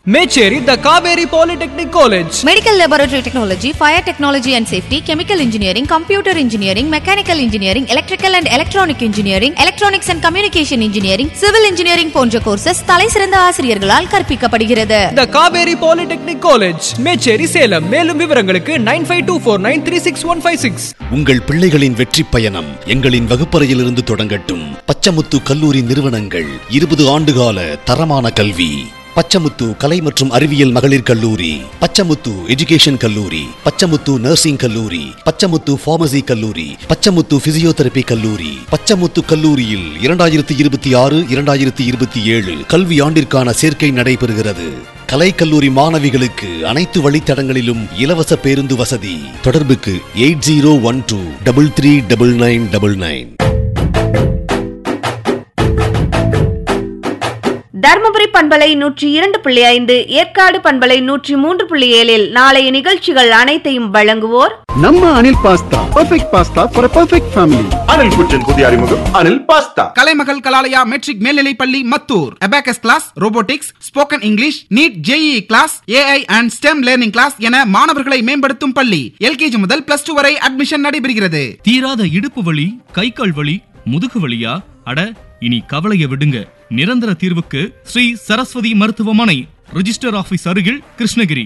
Mecheri the Kaveri polytechnic college Medical Laboratory Technology, Fire Technology and Safety, Chemical Engineering, Computer Engineering, Mechanical Engineering, Electrical and Electronic Engineering, Electronics and Communication Engineering, Civil Engineering போன்ற courses தலை சிறந்த ஆசிரியர்களால் கற்பிக்கப்படுகிறது the Kaveri polytechnic college Mecheri Salem மேலும் விவரங்களுக்கு nine five two four nine three six one five six உங்கள் பிள்ளைகளின் வெற்றி பயணம் எங்களின் வகுப்பறையிலிருந்து தொடங்கட்டும் பச்சமுத்து கல்லூரி நிறுவனங்கள் இருபது ஆண்டுகால தரமான கல்வி பச்சமுத்து கலை மற்றும் அறிவியல் மகளிர் கல்லூரி பச்சமுத்து எஜுகேஷன் கல்லூரி பச்சமுத்து நர்சிங் கல்லூரி பச்சமுத்து பார்மசி கல்லூரி பச்சமுத்து பிசியோதெரபி கல்லூரி பச்சமுத்து கல்லூரியில் இரண்டாயிரத்தி இருபத்தி ஆறு இரண்டாயிரத்தி இருபத்தி ஏழு கல்வி ஆண்டிற்கான சேர்க்கை நடைபெறுகிறது கலைக்கல்லூரி மாணவிகளுக்கு அனைத்து வழித்தடங்களிலும் இலவச பேருந்து வசதி தொடர்புக்கு eight zero one two double three double nine double nine Dharmapuri பண்பலை நூற்றி இரண்டு புள்ளி ஐந்து ஏற்காடு பண்பலை நூற்றி மூன்று புள்ளி ஏழில் நாளைய நிகழ்ச்சிகள் அனைத்தையும் வழங்குவோர் ನಮ್ಮ Anil pasta perfect pasta for perfect family Anil குற்றின் புதிய அறிமுகம் அனில் பாஸ்தா கலைமகள் கலாலயா மெட்ரிக் மேல்நிலைப் பள்ளி Mathur abacus class robotics spoken English NEET JEE class AI and STEM learning class என மாணவர்களை மேம்படுத்தும் பள்ளி எல்கேஜி முதல் பிளஸ் டூ வரை அட்மிஷன் நடைபெறுகிறது தீராத இடுப்பு வலி கை கால் வலி முதுகு வலியா அட இனி கவலைய விடுங்க நிரந்தர தீர்வுக்கு ஸ்ரீ சரஸ்வதி மருத்துவமனை ரிஜிஸ்டர் ஆபீஸ் அருகில் கிருஷ்ணகிரி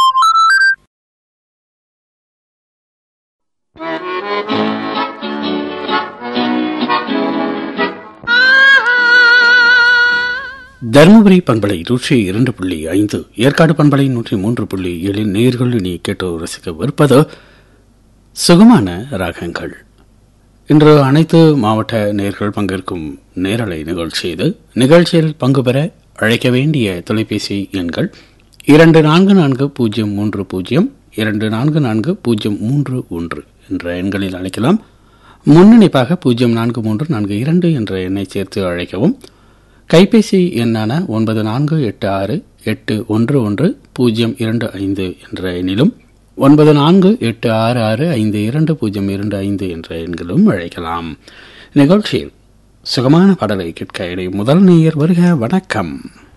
தருமபுரி பண்பலை நூற்றி இரண்டு புள்ளி ஐந்து ஏற்காடு பண்பலை நூற்றி மூன்று புள்ளி ஏழில் நேர்கள் நீ கேட்டு ரசிக்கவிருப்பது சுகமான ராகங்கள் இன்று அனைத்து மாவட்ட நேர்கள் பங்கேற்கும் நேரலை நிகழ்ச்சி இது நிகழ்ச்சியில் பங்கு பெற அழைக்க வேண்டிய தொலைபேசி எண்கள் இரண்டு நான்கு நான்கு பூஜ்ஜியம் மூன்று பூஜ்ஜியம் இரண்டு நான்கு நான்கு பூஜ்ஜியம் மூன்று ஒன்று என்ற எண்களில் அழைக்கலாம் முன்னிணைப்பாக பூஜ்ஜியம் நான்கு மூன்று நான்கு இரண்டு என்ற எண்ணை சேர்த்து அழைக்கவும் கைபேசி எண்ணான ஒன்பது நான்கு எட்டு ஆறு எட்டு ஒன்று ஒன்று பூஜ்ஜியம் இரண்டு ஐந்து என்ற எண்ணிலும் ஒன்பது நான்கு எட்டு ஆறு ஆறு ஐந்து இரண்டு பூஜ்ஜியம் இரண்டு ஐந்து என்ற எண்களும் அழைக்கலாம் நிகழ்ச்சியில் சுகமான பாடலை கேட்க இடை முதல் நேயர் வருக வணக்கம்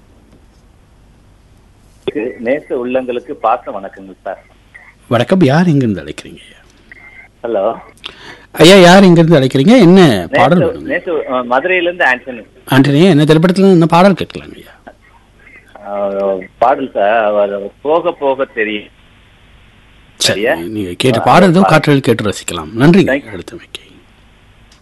நேச உள்ளங்களுக்கு பாச வணக்கங்கள் சார் வணக்கம் யார் எங்கிருந்து அழைக்கிறீங்க ஐயா? ஹலோ ஐயா யார் எங்கிருந்து அழைக்கிறீங்க என்ன பாடல் நேச வேணும் நேச அஹ், மதுரையில இருந்து ஆண்டனி ஆண்டனியா என்ன திரைப்படத்தில் என்ன பாடல் கேட்கலாங்க ஐயா அஹ், பாடல் சார் அவர் போக போக தெரியும் சரி சரியா? நீங்க கேட்டு பாடல் காற்றில் கேட்டு ரசிக்கலாம் நன்றி Thank you. அடுத்தமைக்கு